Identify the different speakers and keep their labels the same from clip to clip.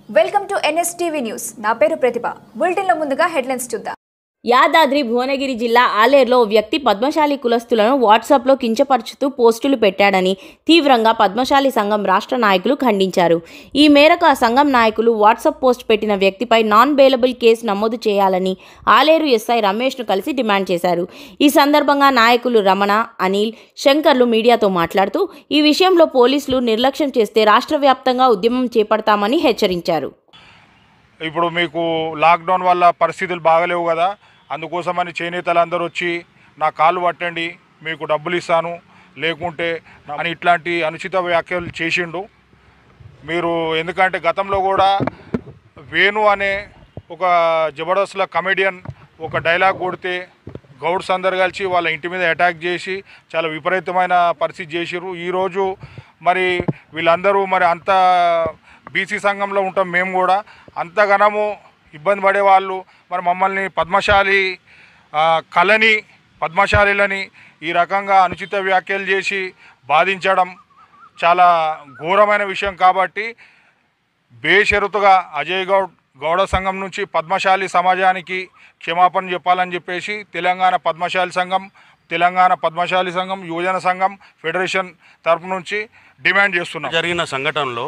Speaker 1: welcome to NSTV news నా పేరు ప్రతిభ బులెటిన్లో ముందుగా హెడ్లైన్స్ చూద్దాం
Speaker 2: యాదాద్రి భువనగిరి జిల్లా ఆలేరులో ఓ వ్యక్తి పద్మశాలి కులస్తులను వాట్సాప్లో కించపరుచుతూ పోస్టులు పెట్టాడని తీవ్రంగా పద్మశాలి సంఘం రాష్ట్ర నాయకులు ఖండించారు ఈ మేరకు ఆ సంఘం నాయకులు వాట్సాప్ పోస్ట్ పెట్టిన వ్యక్తిపై నాన్ బెయిలబుల్ కేసు నమోదు చేయాలని ఆలేరు ఎస్ఐ రమేష్ను కలిసి డిమాండ్ చేశారు ఈ సందర్భంగా నాయకులు రమణ అనిల్ శంకర్లు మీడియాతో మాట్లాడుతూ ఈ విషయంలో పోలీసులు నిర్లక్ష్యం చేస్తే రాష్ట్ర వ్యాప్తంగా ఉద్యమం చేపడతామని హెచ్చరించారు
Speaker 3: ఇప్పుడు మీకు లాక్డౌన్ వల్ల పరిస్థితులు బాగలేవు కదా అందుకోసమని చేనేతలు అందరూ వచ్చి నా కాళ్ళు పట్టండి మీకు డబ్బులు ఇస్తాను లేకుంటే అని ఇట్లాంటి అనుచిత వ్యాఖ్యలు చేసిండు మీరు ఎందుకంటే గతంలో కూడా వేణు అనే ఒక జబర్దస్త్ల కమెడియన్ ఒక డైలాగ్ కొడితే గౌడ్స్ అందరు కలిసి వాళ్ళ ఇంటి మీద అటాక్ చేసి చాలా విపరీతమైన పరిస్థితి చేసిర్రు ఈరోజు మరి వీళ్ళందరూ మరి అంత బీసీ సంఘంలో ఉంటాం మేము కూడా అంతగనము ఇబ్బంది పడే వాళ్ళు మరి మమ్మల్ని పద్మశాలి ఆ, కళని పద్మశాలిలని ఈ రకంగా అనుచిత వ్యాఖ్యలు చేసి బాధించడం చాలా ఘోరమైన విషయం కాబట్టి బేషరతుగా అజయ్ గౌడ్ గౌడ సంఘం నుంచి పద్మశాలి సమాజానికి క్షమాపణ చెప్పాలని చెప్పేసి తెలంగాణ పద్మశాలి సంఘం తెలంగాణ పద్మశాలి సంఘం యువజన సంఘం ఫెడరేషన్ తరపు నుంచి డిమాండ్ చేస్తున్నాం
Speaker 4: జరిగిన సంఘటనలో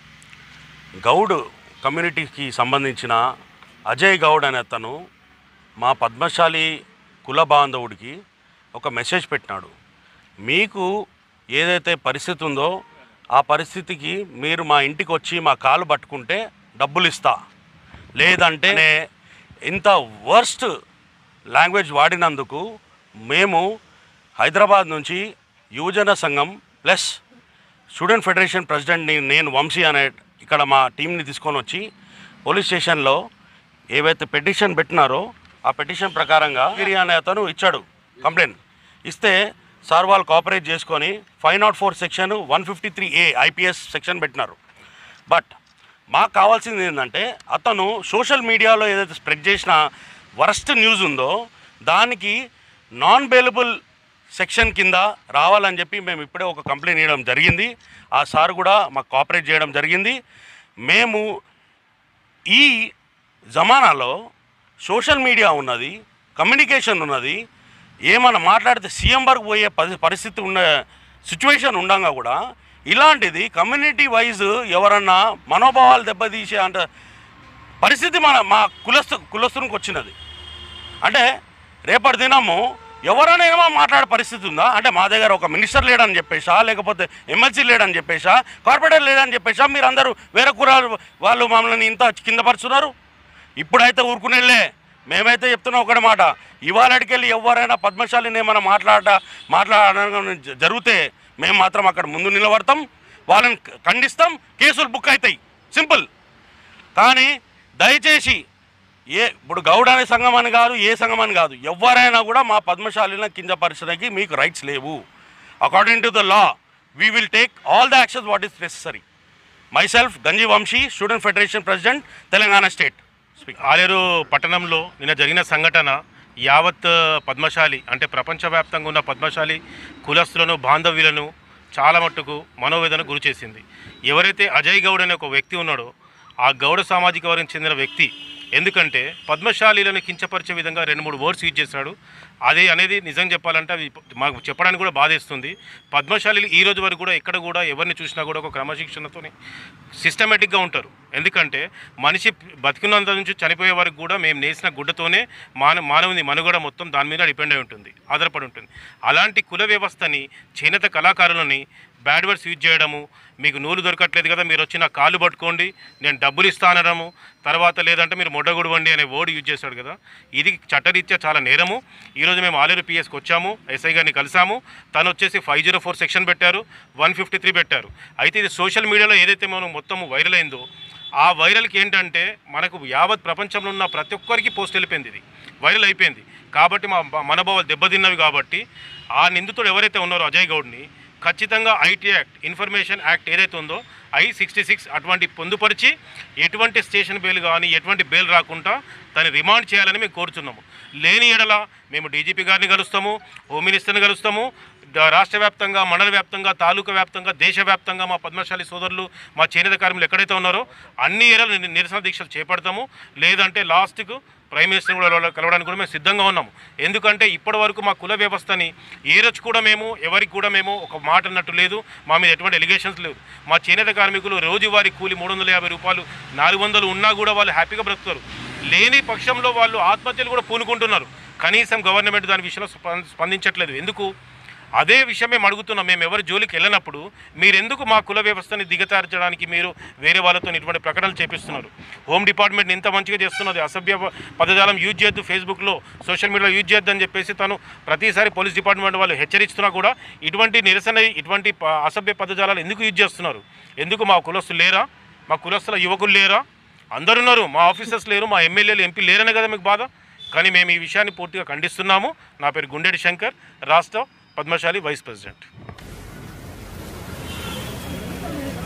Speaker 4: గౌడ్ కమ్యూనిటీకి సంబంధించిన అజయ్ గౌడ్ అనే అతను మా పద్మశాలి కుల బాంధవుడికి ఒక మెసేజ్ పెట్టినాడు మీకు ఏదైతే పరిస్థితి ఉందో ఆ పరిస్థితికి మీరు మా ఇంటికి వచ్చి మా కాలు పట్టుకుంటే డబ్బులు ఇస్తా లేదంటే నే- ఇంత వర్స్ట్ లాంగ్వేజ్ వాడినందుకు మేము హైదరాబాద్ నుంచి యువజన సంఘం ప్లస్ స్టూడెంట్ ఫెడరేషన్ ప్రెసిడెంట్ని నేను వంశీ అనే ఇక్కడ మా టీంని తీసుకొని వచ్చి పోలీస్ స్టేషన్లో ఏవైతే పెటిషన్ పెట్టినారో ఆ పెటిషన్ ప్రకారంగా గిరి అనే అతను ఇచ్చాడు కంప్లైంట్ ఇస్తే సార్ వాళ్ళు కోఆపరేట్ చేసుకొని five not four section one fifty three A IPS section పెట్టినారు బట్ మాకు కావాల్సింది ఏంటంటే అతను సోషల్ మీడియాలో ఏదైతే స్ప్రెడ్ చేసిన వరస్ట్ న్యూస్ ఉందో దానికి నాన్ బెయిలబుల్ సెక్షన్ కింద రావాలని చెప్పి మేము ఇప్పుడే ఒక కంప్లైంట్ ఇవ్వడం జరిగింది ఆ సార్ కూడా మాకు కోఆపరేట్ చేయడం జరిగింది మేము ఈ జమానాలో సోషల్ మీడియా ఉన్నది కమ్యూనికేషన్ ఉన్నది ఏమన్నా మాట్లాడితే సీఎం వరకు పోయే పరి- పరిస్థితి ఉన్న సిచ్యువేషన్ ఉండంగా కూడా ఇలాంటిది కమ్యూనిటీ వైజ్ ఎవరన్నా మనోభావాలు దెబ్బతీసే అంత పరిస్థితి మన మా కులస్తు కులస్తునికి వచ్చినది అంటే రేపటి దినము ఎవరైనా ఏమో మాట్లాడే పరిస్థితి ఉందా అంటే మా దగ్గర ఒక మినిస్టర్ లేడని చెప్పేసా లేకపోతే ఎమ్మెల్సీ లేడని చెప్పేసా కార్పొరేటర్ లేడని చెప్పేసా మీరు అందరూ వేరే కురాలు వాళ్ళు మమ్మల్ని ఇంత కింద పరుచున్నారు ఇప్పుడైతే ఊరుకునేళ్ళే మేమైతే చెప్తున్నాం ఒకటి మాట ఇవాళకి వెళ్ళి ఎవరైనా పద్మశాలిని ఏమైనా మాట్లాడ మాట్లాడడం జ- జరిగితే మేము మాత్రం అక్కడ ముందు నిలబడతాం వాళ్ళని ఖండిస్తాం కేసులు బుక్ అవుతాయి సింపుల్ కానీ దయచేసి ఏ ఇప్పుడు గౌడ అనే సంఘం అని కాదు ఏ సంఘం అని కాదు ఎవరైనా కూడా మా పద్మశాలిని కించపరచడానికి మీకు రైట్స్ లేవు according to the law we will take all the actions what is necessary myself Ganji Vamshi student federation president Telangana state speak
Speaker 5: Aleru పట్టణంలో నిన్న జరిగిన సంఘటన యావత్ పద్మశాలి అంటే ప్రపంచవ్యాప్తంగా ఉన్న పద్మశాలి కులస్తులను బాంధవ్యులను చాలా మట్టుకు మనోవేదన గురి చేసింది ఎవరైతే అజయ్ గౌడ్ అనే ఒక వ్యక్తి ఉన్నాడో ఆ గౌడ సామాజిక వర్గం చెందిన వ్యక్తి ఎందుకంటే పద్మశాలీలను కించపరిచే విధంగా రెండు మూడు వర్డ్స్ యూజ్ చేశాడు అదే అనేది నిజం చెప్పాలంటే అది మాకు చెప్పడానికి కూడా బాధేస్తుంది పద్మశాలీలు ఈ రోజు వరకు కూడా ఎక్కడ కూడా ఎవరిని చూసినా కూడా ఒక క్రమశిక్షణతోని సిస్టమేటిక్గా ఉంటారు ఎందుకంటే మనిషి బతికినంత నుంచి చనిపోయే వరకు కూడా మేము నేసిన గుడ్డతోనే మాన మానవుని మనుగడ మొత్తం దాని మీద డిపెండ్ అయి ఉంటుంది ఆధారపడి ఉంటుంది అలాంటి కుల వ్యవస్థని చేనేత కళాకారులని బ్యాడ్ వర్డ్స్ యూజ్ చేయడము మీకు నూలు దొరకట్లేదు కదా మీరు వచ్చి నా కాళ్ళు పట్టుకోండి నేను డబ్బులు ఇస్తానడము తర్వాత లేదంటే మీరు మొడ్డగుడవండి అనే వర్డ్ యూజ్ చేశాడు కదా ఇది చట్టరీత్యా చాలా నేరము ఈరోజు మేము ఆలేరు పిఎస్కి వచ్చాము ఎస్ఐ గారిని కలిసాము తను వచ్చేసి ఫైవ్ జీరో ఫోర్ సెక్షన్ పెట్టారు వన్ ఫిఫ్టీ త్రీ పెట్టారు అయితే ఇది సోషల్ మీడియాలో ఏదైతే మనం మొత్తం వైరల్ అయిందో ఆ వైరల్కి ఏంటంటే మనకు యావత్ ప్రపంచంలో ఉన్న ప్రతి ఒక్కరికి పోస్ట్ వెళ్ళిపోయింది ఇది వైరల్ అయిపోయింది కాబట్టి మా మా మనోభావాలు దెబ్బతిన్నవి కాబట్టి ఆ నిందితుడు ఎవరైతే ఉన్నారో అజయ్ గౌడ్ని ఖచ్చితంగా ఐటీ యాక్ట్ ఇన్ఫర్మేషన్ యాక్ట్ ఏదైతే ఉందో ఐ సిక్స్టీ సిక్స్ అటువంటి పొందుపరిచి ఎటువంటి స్టేషన్ బెయిల్ కానీ ఎటువంటి బెయిల్ రాకుండా దాన్ని రిమాండ్ చేయాలని మేము కోరుతున్నాము లేని ఎడల మేము డీజీపీ గారిని కలుస్తాము హోమ్ మినిస్టర్ని కలుస్తాము ద- రాష్ట్ర వ్యాప్తంగా మండల వ్యాప్తంగా తాలూకా వ్యాప్తంగా దేశవ్యాప్తంగా మా పద్మశాలి సోదరులు మా చేనేత కార్మికులు ఎక్కడైతే ఉన్నారో అన్ని ఏరియాలు ని- నిరసన దీక్షలు చేపడతాము లేదంటే లాస్ట్కు ప్రైమ్ మినిస్టర్ కూడా కలవ- కలవడానికి కూడా మేము సిద్ధంగా ఉన్నాము ఎందుకంటే ఇప్పటి వరకు మా కుల వ్యవస్థని ఏ రోజు కూడా మేము ఎవరికి కూడా మేము ఒక మాట అన్నట్టు లేదు మా మీద ఎటువంటి ఎలిగేషన్స్ లేవు మా చేనేత కార్మికులు రోజువారీ కూలి మూడు వందల యాభై రూపాయలు నాలుగు వందలు ఉన్నా కూడా వాళ్ళు హ్యాపీగా బ్రతుకుతారు లేని పక్షంలో వాళ్ళు ఆత్మహత్యలు కూడా పూనుకుంటున్నారు కనీసం గవర్నమెంట్ దాని విషయంలో స్పం- స్పందించట్లేదు ఎందుకు అదే విషయం మేము అడుగుతున్నాం మేము ఎవరి జోలికి వెళ్ళినప్పుడు మీరెందుకు మా కుల వ్యవస్థని దిగతార్చడానికి మీరు వేరే వాళ్ళతో ఇటువంటి ప్రకటనలు చేపిస్తున్నారు హోమ్ డిపార్ట్మెంట్ ఇంత మంచిగా చేస్తున్నది అసభ్య ప- పదజాలం యూజ్ చేయొద్దు ఫేస్బుక్లో సోషల్ మీడియాలో యూజ్ చేయొద్దు అని చెప్పేసి తను ప్రతిసారి పోలీస్ డిపార్ట్మెంట్ వాళ్ళు హెచ్చరిస్తున్నా కూడా ఇటువంటి నిరసన ఇటువంటి ప- అసభ్య పదజాలాలు ఎందుకు యూజ్ చేస్తున్నారు ఎందుకు మా కులస్తులు లేరా మా కులస్తుల యువకులు లేరా అందరు ఉన్నారు మా ఆఫీసర్స్ లేరు మా ఎమ్మెల్యేలు ఎంపీ లేరనే కదా మీకు బాధ కానీ మేము ఈ విషయాన్ని పూర్తిగా ఖండిస్తున్నాము నా పేరు గుండెడి శంకర్ రాష్ట్ర పద్మశాలి వైస్ ప్రెసిడెంట్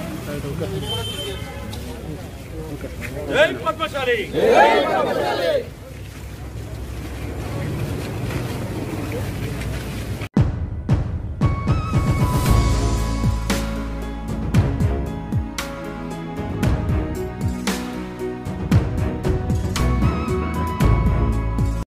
Speaker 6: జై పద్మశాలి